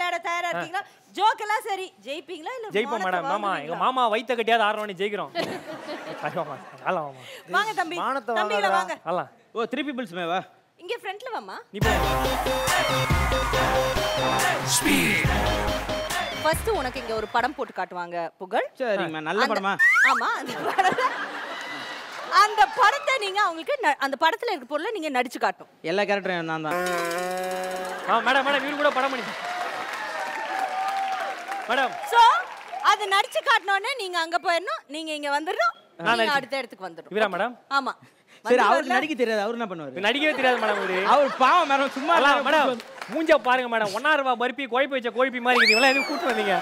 விளையாட தயாரா இருக்கீங்களா ஜோக் எல்லாம் சரி ஜெயிப்பீங்களா இல்ல ஜெயிப்போம் மானத்தை மேடம் ஆமா எங்க வாங்குவீங்களா? மாமா வைத்த கட்டியாவது ஆறவனி ஜெயிக்கிறோம் சரி, மாமா நல்லா மாமா வாங்க தம்பி மானத்தை தம்பிங்கள வாங்காதடா. வாங்க நல்லா ஓ த்ரீ பீப்புள்ஸ் மேவா இங்க ஃப்ரண்ட்ல வாமா நீ போ ஃபர்ஸ்ட் உனக்கு இங்க ஒரு படம் போட்டு காட்டுவாங்க புகழ் சரிங்கம்மா நல்ல அந்த- படமா ஆமா அந்த படத்தை அந்த படத்தை நீங்க அவங்களுக்கு ந- அந்த படத்துல இருக்க பொருளை நீங்க நடிச்சு காட்டும் எல்லா கேரக்டரும் நான் தான் ஆ மேடம் மேடம் இவரு கூட படம் பண்ணி மேடம் சோ அது நடிச்சு காட்டினோடனே நீங்க அங்க போயிடணும் நீங்க இங்க வந்துடணும் நான் நீங்க நடிச்சு- அடுத்த இடத்துக்கு வந்துடும் இவரா மேடம் ஆமா சரி வந்து அவருக்கு வரல? நடிக்க தெரியாது அவர் என்ன பண்ணுவாரு இது நடிக்கவே தெரியாது மேடம் இவரு அவர் பாவம் மேடம் சும்மா அல்ல இருந்தா மேடம் கூப்பிட்டு மூஞ்ச பாருங்க மேடம் ஒன்னா ரூபா பருப்பி குழப்பி வச்ச கோழிப்பி மாதிரி இருக்குது இவெல்லாம் எதுவும் கூட்டு வந்தீங்க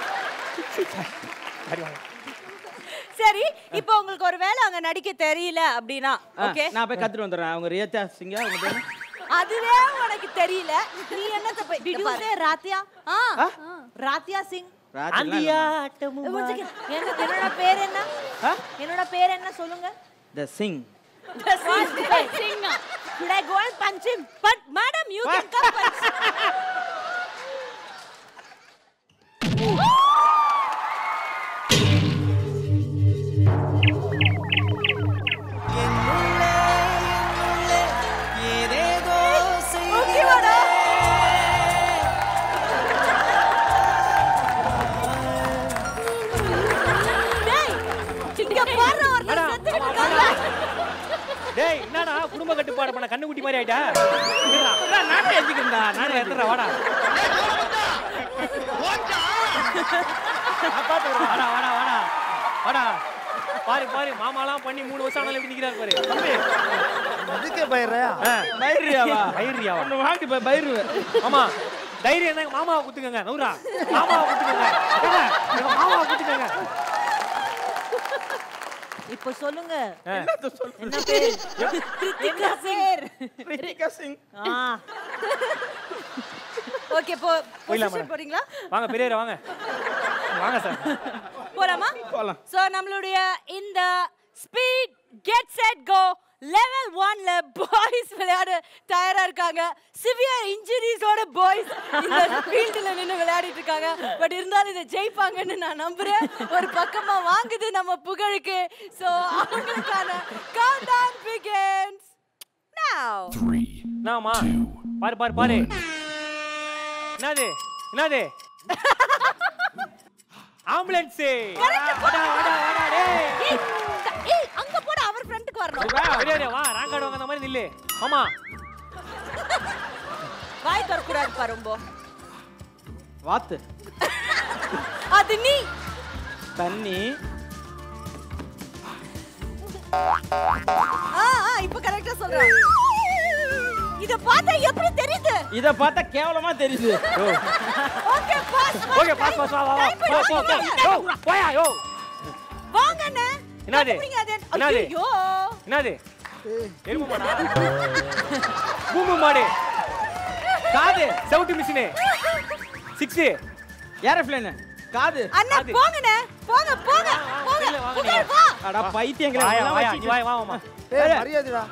சரி வாங்க சரி இப்போ உங்களுக்கு ஒரு வேளை அங்க நடிக்க தெரியல அப்படின்னா ஆ, ஓகே நான் போய் கத்துட்டு வந்துடுறேன் அவங்க ரியா சிங்கா அவங்க பேரு அதுவே உனக்கு தெரியல நீ என்னத்த போய் Did you say Ratia? Ah Ratia Singh? ராத்திரிலாம் அந்தியா இல்லைம்மா. ஆட்டமும் One second. என்ன- என்னோட பேர் என்ன ஆ? என்னோட பேர் என்ன சொல்லுங்க The Sing. Singh. Should I go and punch him? But madam you can come ஓகேவாடா டேய் இங்க பாரு ஒரு மேடம், செத்துக்கிட்டு ஆமா, இருக்காங்க. டேய் என்னடா குடும்ப கட்டுப்பாடு பண்ண கண்ணுக்குட்டி மாதிரி ஆயிட்டா இருடா. அதான் நானே எடுத்துக்கிறேன்டா, நானே நானே எடுத்துறேன் வாடா நான் பார்த்து வரேன். வாடா வாடா வாடா வாடா பாரு பாரு மாமாலாம் பண்ணி மூணு வருஷம் ஆனாலும் எப்படி நிக்கிறாரு பாரு தம்பி இதுக்கே பயிர்றா ஆ, பயிரியாவா பயிரியாவா? ஒண்ணு வாங்கி போய் பயிரு மாமா தைரியம் தாங்க மாமாவை குத்துக்கங்க நவுரா மாமாவை குத்துக்கங்க ஏங்க, எங்க மாமாவை குத்துக்கங்க இப்போ சொல்லுங்க ஆ. என்ன பேர் கிருத்திகா பேர் ரித்திகா சிங் ஆ ஓகே போ போயிடலாம் பொசிஷன் மேடம். போறீங்களா வாங்க பெரியவரே வாங்க வாங்க சார் போலாமா போலாம். சோ நம்மளுடைய இந்த speed get set go level ஒன்ல பாய்ஸ் விளையாட தயாரா இருக்காங்க சிவியர் இன்ஜுரிஸோட பாய்ஸ் இந்த ஃபீல்டில் நின்று விளையாடிட்டு இருக்காங்க பட் இருந்தாலும் இதை ஜெயிப்பாங்கன்னு நான் நம்புறேன் ஒரு பக்கமா வாங்குது நம்ம புகழுக்கு சோ அவங்களுக்கான கவுண்ட் டவுன் பிகின்ஸ் நவ என்னம்மா பாரு பாரு பாரு என்னது என்னது ஆம்புலன்ஸ் வாடா வாடா வாடா டேய் ஏய் அங்க போட அவர் ஃப்ரண்ட்டுக்கு வரணும் பெரியவரே வா ராங்காடு வாங்க அந்த மாதிரி நில்லு மாமா வாய் திறக்கூடாது பாரு ரொம்ப வாத்து அது நீ தண்ணி ஆ ஆ இப்போ கரெக்ட்டா சொல்றேன் இத பார்த்தா எப்படி தெரியுது இத பார்த்தா கேவலமா தெரியுது okay boss okay boss boss வா வா வா போ போ போ யோ போயா யோ வாங்க அண்ணே என்னது? கண்டுபிடிங்க அது. என்னது? ஐயோ என்னது எருமை மாடா பூம்பு மாடு காது செவுட்டு மிஷினு சிக்ஸ் ஏரோப்ளேன் காது அண்ணா அது. போங்கண்ணே போங்க போங்க போங்க வெளில வாங்க புகழ் நீங்க. வா அட பைத்தியங்கிற வாயா இதெல்லாம் வாயா நீ வச்சுக்கிட்டு. வாயா வா மாமா ஏய் மரியாதைடா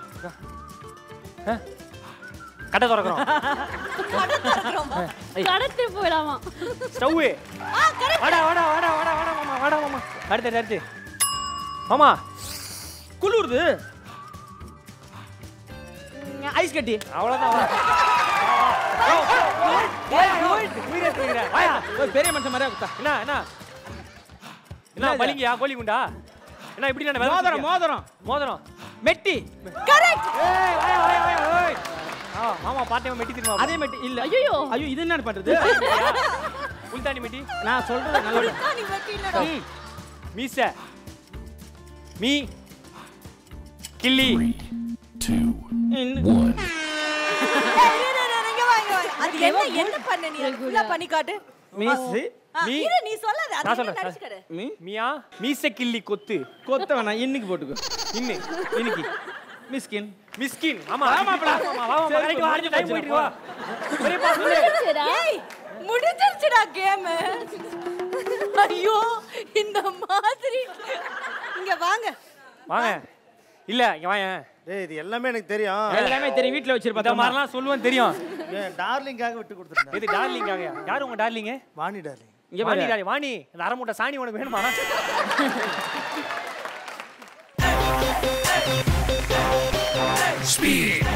கடை திறக்கிறோம் கடை திறக்கிறோமா? கடத்து போயிடாமா ஸ்டவ் ஆ கரெக்ட் வாடா வாடா வாடா வாடா வாடா மாமா வாடா மாமா அடுத்து அடுத்து மாமா குளிருது ம், ஐஸ் கட்டி அவ்வளவுதான் வா. வா, வா. வாயா, உயிரை எடுத்துக்கிறேன். வாயா. ஒரு பெரிய மனுஷன் மாதிரியா குத்தா என்ன என்ன என்ன என்னது? பளிங்கியா கோழி குண்டா என்ன இப்படி நான் மோதிரம் மோதிரம் மோதிரம் மெட்டி கரெக்ட் ஏய் வாயா வாயா வாயா ஏய் ஆ மாமா பாத்தேன் மெட்டி திரும்ப அதே மெட்டி இல்ல ஐயோ ஐயோ இது என்ன பண்றது உள்தாண்டி மெட்டி நான் சொல்றது நல்ல நீ வெட்டினடா ம். மீச மீ கிள்ளி இன்னும் ஏய், இரு, இரு, இரு, இங்க வா, இங்க வா. அது என்ன என்ன பண்ண நீ அது ஃபுல்லா பண்ணி காட்டு மீசு ஆ, நீ- இரு நீ சொல்லாத நான் அது சொல்றேன். நடிச்சுக்கடு மீ மியா மீச கிள்ளி கொத்து கொத்த வேணாம் இன்னைக்கு போட்டுக்கோ இன்னு இன்னைக்கு மிஸ்கின் மிஸ்கின் ஆமா ஆமா, ஆமா ஆமா வா வா சரி, கடைக்கு வா முடிஞ்சு டைம் போச்சு, போயிட்டு வா பெரியப்பா சொல்லு ஏய் முடிஞ்சிருச்சுடா கேம் ஐயோ இந்த மாதிரி இங்க வாங்க வாங்க இல்ல இங்க வாங்க ஏய் இது எல்லாமே எனக்கு தெரியும் எல்லாமே தெரியும் வீட்ல இந்த வச்சிருப்பா மாதிரிலாம் சொல்லுவேன் தெரியும் என் டார்லிங்காக விட்டு கொடுத்துருந்தேன் இது டார்லிங்காக யார் உங்க டார்லிங்க வாணி டார்லிங் இங்க வாணி பாரு டார்லிங் வாணி இந்த அரை மூட்டை சாணி உனக்கு வேணுமா Speed